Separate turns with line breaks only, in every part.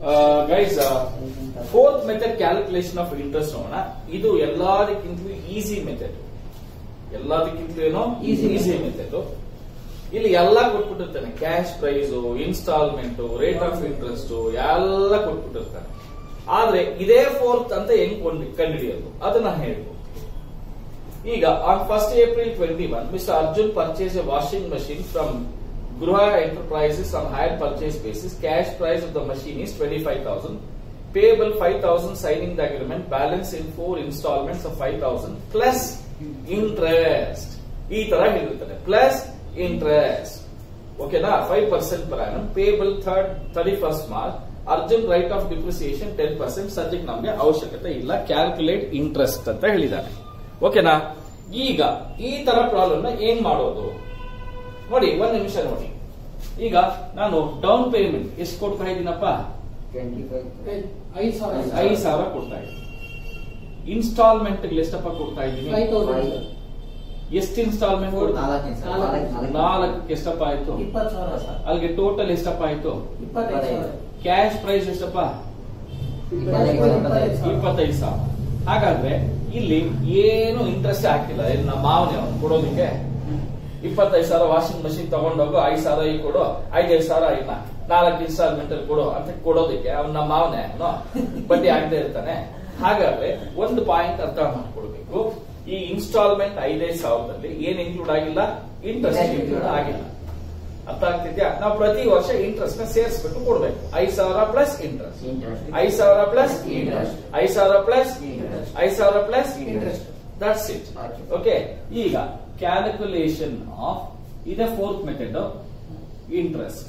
Guys fourth method calculation of interest ನೋಡೋಣ ಇದು ಎಲ್ಲದಕ್ಕಿಂತಲೂ easy method ಎಲ್ಲದಕ್ಕಿಂತಲೂ ಏನೋ
Easy
ಈಸಿ
method.
ಮೆಥಡ್ ಇಲ್ಲಿ ಎಲ್ಲ ಕೊಟ್ಬಿಟ್ಟಿರ್ತಾನೆ cash price installment rate of interest ಎಲ್ಲ ಕೊಟ್ಬಿಟ್ಟಿರ್ತಾನೆ ಆದ್ರೆ ಇದೇ ಫೋರ್ತ್ ಅಂತ ಹೆಂಗ್ ಕೊಂಡ್- ಕಂಡುಹಿಡಿಯೋದು ಅದನ್ನ ಹೇಳ್ಬೋದು ಈಗ on first April twenty one mister Arjun purchase a washing machine from Griha Enterprises on hire purchase basis cash price of the machine is twenty five thousand payable five thousand signing the agreement balance in four installments of five thousand plus interest ಈ ತರ ಹೇಳಿರ್ತಾರೆ plus interest ಓಕೆನಾ five percent per annum payable third thirty first March Arjun write off depreciation ten percent ಸದ್ಯಕ್ಕೆ ನಮಗೆ ಅವಶ್ಯಕತೆ ಇಲ್ಲ calculate interest ಅಂತ ಹೇಳಿದ್ದಾರೆ ಓಕೆನಾ ಈಗ ಈ ತರ ಪ್ರಾಬ್ಲಮ್ ನ ಏನ್ ಮಾಡೋದು ನೋಡಿ ಒಂದ್ ನಿಮಿಷ ನೋಡಿ ಈಗ ನಾನು ಡೌನ್ ಪೇಮೆಂಟ್ ಎಷ್ಟು ಕೊಡ್ತಾ ಇದ್ದೀನಪ್ಪ
ಟ್ವೆಂಟಿ ಫೈವ್
ಐದು ಸಾವಿರ
ಐದು ಸಾವಿರ ಕೊಡ್ತಾ ಇದ್ದೀನಿ ಇನ್ಸ್ಟಾಲ್ಮೆಂಟ್ ಎಷ್ಟಪ್ಪ ಕೊಡ್ತಾ ಇದ್ದೀನಿ
ಫೈವ್ ತೌಸಂಡ್
ಎಷ್ಟು ಇನ್ಸ್ಟಾಲ್ಮೆಂಟ್
ನಾಲ್ಕು
ನಾಲ್ಕು.
ನಾಲ್ಕು ಎಷ್ಟಪ್ಪ ಆಯ್ತು
ಇಪ್ಪತ್ತು ಸಾವಿರ ಸರ್
ಅಲ್ಲಿಗೆ ಟೋಟಲ್ ಎಷ್ಟಪ್ಪ ಆಯ್ತು
ಇಪ್ಪತ್ತೈದು ಸಾವಿರ
ಕ್ಯಾಶ್ ಪ್ರೈಸ್ ಎಷ್ಟಪ್ಪ
ಇಪ್ಪತ್ತೈದು ಇಪ್ಪತ್ತೈದು ಸಾವಿರ
ಇಪ್ಪತ್ತೈದು ಸಾವಿರ ಹಾಗಾದ್ರೆ ಇಲ್ಲಿ ಏನು ಇಂಟ್ರೆಸ್ಟ್ ಆಗ್ತಿಲ್ಲ ಇಲ್ಲಿ ನಮ್ಮ ಮಾವನೇ ಅವ್ನು ಕೊಡೋದಕ್ಕೆ ಇಪ್ಪತ್ತೈದು ಸಾವಿರ ವಾಷಿಂಗ್ ಮಷಿನ್ ತಗೊಂಡೋಗು ಐದು ಸಾವಿರ ಈ ಕೊಡು ಐದೈದು ಸಾವಿರ ಇನ್ನ ನಾಲ್ಕು ಇನ್ಸ್ಟಾಲ್ಮೆಂಟ್ ಅಲ್ಲಿ ಕೊಡು ಅಂತ ಕೊಡೋದಕ್ಕೆ ಅವ್ನ ನಮ್ಮ ಮಾವನೇ ಅವನು ಬಡ್ಡಿ ಆಗದೆ ಇರ್ತಾನೆ ಹಾಗಾದ್ರೆ ಒಂದು ಪಾಯಿಂಟ್ ಅರ್ಥ ಮಾಡ್ಕೊಳ್ಬೇಕು ಈ ಇನ್ಸ್ಟಾಲ್ಮೆಂಟ್ ಐದೈದು ಸಾವಿರದಲ್ಲಿ ಏನ್ ಇನ್ಕ್ಲೂಡ್ ಆಗಿಲ್ಲ ಇಂಟ್ರೆಸ್ಟ್ ಇನ್ಕ್ಲೂಡ್ ಆಗಿಲ್ಲ ಅರ್ಥ ಆಗ್ತಿದ್ಯಾ ನಾವು ಪ್ರತಿ ವರ್ಷ ಇಂಟ್ರೆಸ್ಟ್ ನ ಸೇರಿಸ್ಬಿಟ್ಟು ಕೊಡ್ಬೇಕು ಐದು ಸಾವಿರ ಪ್ಲಸ್ ಇಂಟ್ರೆಸ್ಟ್
ಇಂಟ್ರೆಸ್ಟ್
ಐದು ಸಾವಿರ ಪ್ಲಸ್
Interest.
ಐದು ಸಾವಿರ ಪ್ಲಸ್
Interest.
ಐದು ಸಾವಿರ plus
Interest.
That's it
Okay.
Okay ಈಗ ಕ್ಯಾಲ್ಕುಲೇಷನ್ ಆಫ್ ಇದೆ ಫೋರ್ತ್ ಮೆಥಡ್ ಇಂಟ್ರೆಸ್ಟ್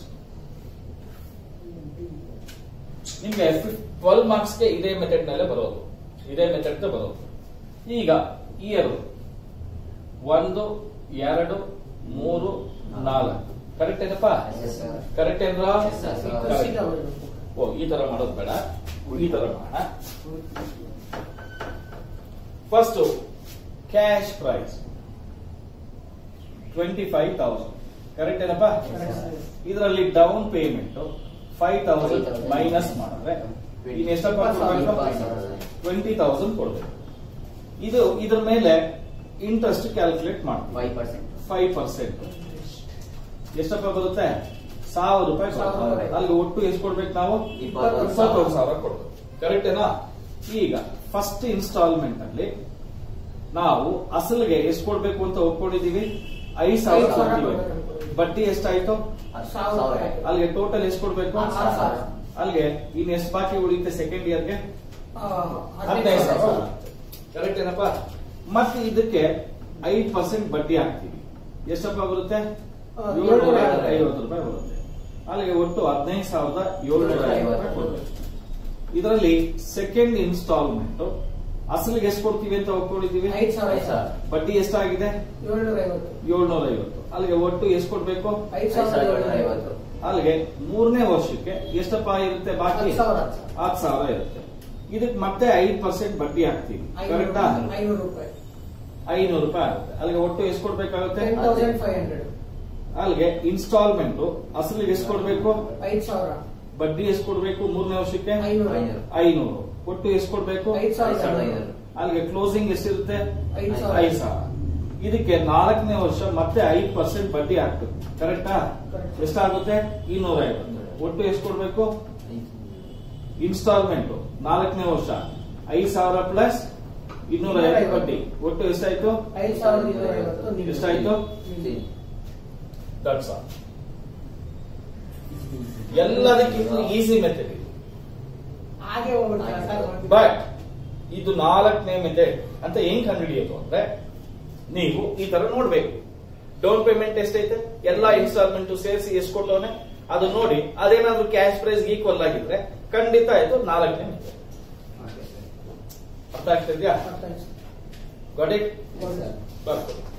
ನಿಮ್ಗೆ ಟ್ವೆಲ್ ಮಾರ್ಕ್ಸ್ ಗೆ ಇದೇ ಮೆಥಡ್ ನಲ್ಲೇ ಬರೋದು ಇದೇ ಮೆಥಡ್ ಬರೋದು ಈಗ ಇಯರ್ ಒಂದು ಎರಡು ಮೂರು ನಾಲ್ಕು ಕರೆಕ್ಟ್ ಏನಪ್ಪಾ
Yes, sir.
ಕರೆಕ್ಟ್ ಏನ್ರಾ
Yes, sir.
ಸೀದಾ ಬರಬೇಕು.
ಓ ಈ ತರ ಮಾಡೋದು ಬೇಡ ಈ ತರ ಮಾಡೋಣ first cash price twenty five thousand correct ಏನಪ್ಪಾ
Yes, sir.
ಇದರಲ್ಲಿ down payment five thousand
5,000
minus ಮಾಡಿದ್ರೆ ಇನ್ ಎಷ್ಟಪ್ಪ
ಇಪ್ಪತ್ತು ಸಾವಿರ.
ಟ್ವೆಂಟಿ ತೌಸಂಡ್ ಕೊಡ್ಬೇಕು ಇದು ಇದ್ರ ಮೇಲೆ ಇಂಟ್ರೆಸ್ಟ್ ಕ್ಯಾಲ್ಕುಲೇಟ್ ಮಾಡ್ತೀವಿ
ಫೈವ್ ಪರ್ಸೆಂಟ್
ಫೈವ್ ಪರ್ಸೆಂಟ್ ಎಷ್ಟಪ್ಪ ಬರುತ್ತೆ ಸಾವಿರ ರೂಪಾಯಿ
ಸಾವಿರ
ಬರುತ್ತೆ.
ರೂಪಾಯಿ.
ಅಲ್ಲಿ ಒಟ್ಟು ಎಷ್ಟು ಕೊಡ್ಬೇಕು ನಾವು
ಇಪ್ಪತ್ತೊಂದು
ಇಪ್ಪತ್ತೊಂದು ಸಾವಿರ ಕೊಡ್ಬೇಕು ಕರೆಕ್ಟೇನಾ ಈಗ ಫಸ್ಟ್ ಇನ್ಸ್ಟಾಲ್ಮೆಂಟ್ ಅಲ್ಲಿ ನಾವು ಅಸಲಿಗೆ ಎಷ್ಟು ಕೊಡ್ಬೇಕು ಅಂತ ಒಪ್ಕೊಂಡಿದೀವಿ ಐದು ಸಾವಿರ
ಐದು ಸಾವಿರ
ಕೊಡ್ತೀವಿ.
ಕೊಡ್ಬೇಕು.
ಬಡ್ಡಿ ಎಷ್ಟಾಯ್ತು
ಸಾವಿರ ರೂಪಾಯಿ.
ಅಲ್ಲಿಗೆ ಟೋಟಲ್ ಎಷ್ಟು ಕೊಡ್ಬೇಕು
ಆರು ಸಾವಿರ.
ಅಲ್ಲಿಗೆ ಇನ್ ಎಷ್ಟು ಬಾಕಿ ಉಳಿಯುತ್ತೆ ಸೆಕೆಂಡ್ ಇಯರ್ಗೆ
ಆ,
ಹದಿನೈದು ಸಾವಿರ
ಸಾವಿರ.
ಕರೆಕ್ಟ್ ಏನಪ್ಪ ಮತ್ತೆ ಇದಕ್ಕೆ ಐದು ಪರ್ಸೆಂಟ್ ಬಡ್ಡಿ ಹಾಕ್ತೀವಿ ಎಷ್ಟಪ್ಪ ಬರುತ್ತೆ
ಆ,
ಏಳ್ನೂರ
ಏಳ್ನೂರ
ಐವತ್ತು ರೂಪಾಯಿ ಬರುತ್ತೆ ಅಲ್ಲಿಗೆ ಒಟ್ಟು ಹದಿನೈದು ಸಾವಿರದ ಏಳ್ನೂರ ಐವತ್ತು ರೂಪಾಯಿ ಕೊಡ್ಬೇಕು ಇದರಲ್ಲಿ ಸೆಕೆಂಡ್ ಇನ್ಸ್ಟಾಲ್ಮೆಂಟ್ ಅಸಲಿಗೆ ಎಷ್ಟು ಕೊಡ್ತೀವಿ ಅಂತ ಒಪ್ಕೊಂಡಿದ್ದೀವಿ
ಐದು ಸಾವಿರ ಸರ್.
ಬಡ್ಡಿ ಎಷ್ಟಾಗಿದೆ
ಏಳ್ನೂರ ಐವತ್ತು
ಏಳ್ನೂರ ಐವತ್ತು ಅಲ್ಲಿಗೆ ಒಟ್ಟು ಎಷ್ಟು ಕೊಡ್ಬೇಕು
ಐದು ಸಾವಿರದ ಏಳ್ನೂರ ಐವತ್ತು
ಅಲ್ಲಿಗೆ ಮೂರನೇ ವರ್ಷಕ್ಕೆ ಎಷ್ಟಪ್ಪ ಇರುತ್ತೆ ಬಾಕಿ
ಹತ್ತು ಸಾವಿರ ಹತ್ತು ಸಾವಿರ.
ಹತ್ತು ಸಾವಿರ ಇರುತ್ತೆ ಇದಕ್ಕೆ ಮತ್ತೆ ಐದು ಪರ್ಸೆಂಟ್ ಬಡ್ಡಿ ಹಾಕ್ತೀವಿ ಕರೆಕ್ಟಾ
ಐನೂರು ಐನೂರು ರೂಪಾಯಿ
ಐನೂರು ರೂಪಾಯಿ ಆಗುತ್ತೆ ಅಲ್ಲಿಗೆ ಒಟ್ಟು ಎಷ್ಟು ಕೊಡ್ಬೇಕಾಗುತ್ತೆ
ಟೆನ್ ತೌಸಂಡ್ ಫೈವ್ ಹಂಡ್ರೆಡ್
ಅಲ್ಲಿಗೆ ಇನ್ಸ್ಟಾಲ್ಮೆಂಟ್ ಅಸಲಿಗೆ ಎಷ್ಟು ಕೊಡ್ಬೇಕು
ಐದು ಸಾವಿರ
ಬಡ್ಡಿ ಎಷ್ಟು ಕೊಡ್ಬೇಕು ಮೂರನೇ ವರ್ಷಕ್ಕೆ
ಐನೂರು
ಐನೂರು.
ಐನೂರು ಒಟ್ಟು ಎಷ್ಟು ಕೊಡ್ಬೇಕು
ಐದು ಸಾವಿರದ
ಸಾವಿರದ
ಐನೂರು.
ಐನೂರು.
ಅಲ್ಲಿಗೆ ಕ್ಲೋಸಿಂಗ್ ಎಷ್ಟಿರುತ್ತೆ
ಐದು
ಐದು
ಸಾವಿರ
ಸಾವಿರ ಇದಕ್ಕೆ ನಾಲ್ಕನೇ ವರ್ಷ ಮತ್ತೆ ಐದು ಪರ್ಸೆಂಟ್ ಬಡ್ಡಿ ಆಗ್ತದೆ ಕರೆಕ್ಟಾ
Correct.
ಎಷ್ಟಾಗುತ್ತೆ ಇನ್ನೂರ ಐವತ್ತು ಒಟ್ಟು ಎಷ್ಟು ಕೊಡ್ಬೇಕು ಇನ್ಸ್ಟಾಲ್ಮೆಂಟ್ ನಾಲ್ಕನೇ ವರ್ಷ ಐದು ಸಾವಿರ ಪ್ಲಸ್ ಇನ್ನೂರ ಐವತ್ತು ಬಡ್ಡಿ ಒಟ್ಟು ಎಷ್ಟಾಯ್ತು
ಐದು ಸಾವಿರದ ಇನ್ನೂರ ಐವತ್ತು ನಿಮ್ದು.
ಎಷ್ಟಾಯ್ತು?
ನಿಮ್ದು.
ದಟ್ಸ್ ಆಲ್ ಎಲ್ಲದಕ್ಕಿಂತ ಈಸಿ ಮೆಥಡ್ ಇದು
ಹಾಗೆ ಹೋಗ್ಬಿಡ್ತಾರೆ ಸರ್ ಒಂದು-
ಬಟ್ ಇದು ನಾಲ್ಕನೇ ಮೆಥಡ್ ಅಂತ ಹೆಂಗ್ ಕಂಡುಹಿಡಿಯೋದು ಅಂದ್ರೆ ನೀವು ಈ ತರ ನೋಡ್ಬೇಕು ಡೌನ್ ಪೇಮೆಂಟ್ ಎಷ್ಟೈತೆ ಎಲ್ಲಾ ಇನ್ಸ್ಟಾಲ್ಮೆಂಟ್ ಸೇರಿಸಿ ಎಷ್ಟು ಕೊಟ್ಟವನೆ ಅದು ನೋಡಿ ಅದೇನಾದ್ರೂ ಕ್ಯಾಶ್ ಪ್ರೈಸ್ ಈಕ್ವಲ್ ಆಗಿದ್ರೆ ಖಂಡಿತ ಆಯ್ತು ನಾಲ್ಕನೇ ಮೆಥಡ್ ಅರ್ಥ ಆಗ್ತಿದ್ಯಾ
ಅರ್ಥ ಆಯ್ತು.
ಗಾಟ್ ಇಟ್
ಒಳ್ಳೆ.
ಬರ್ಕೊಳ್ಳಿ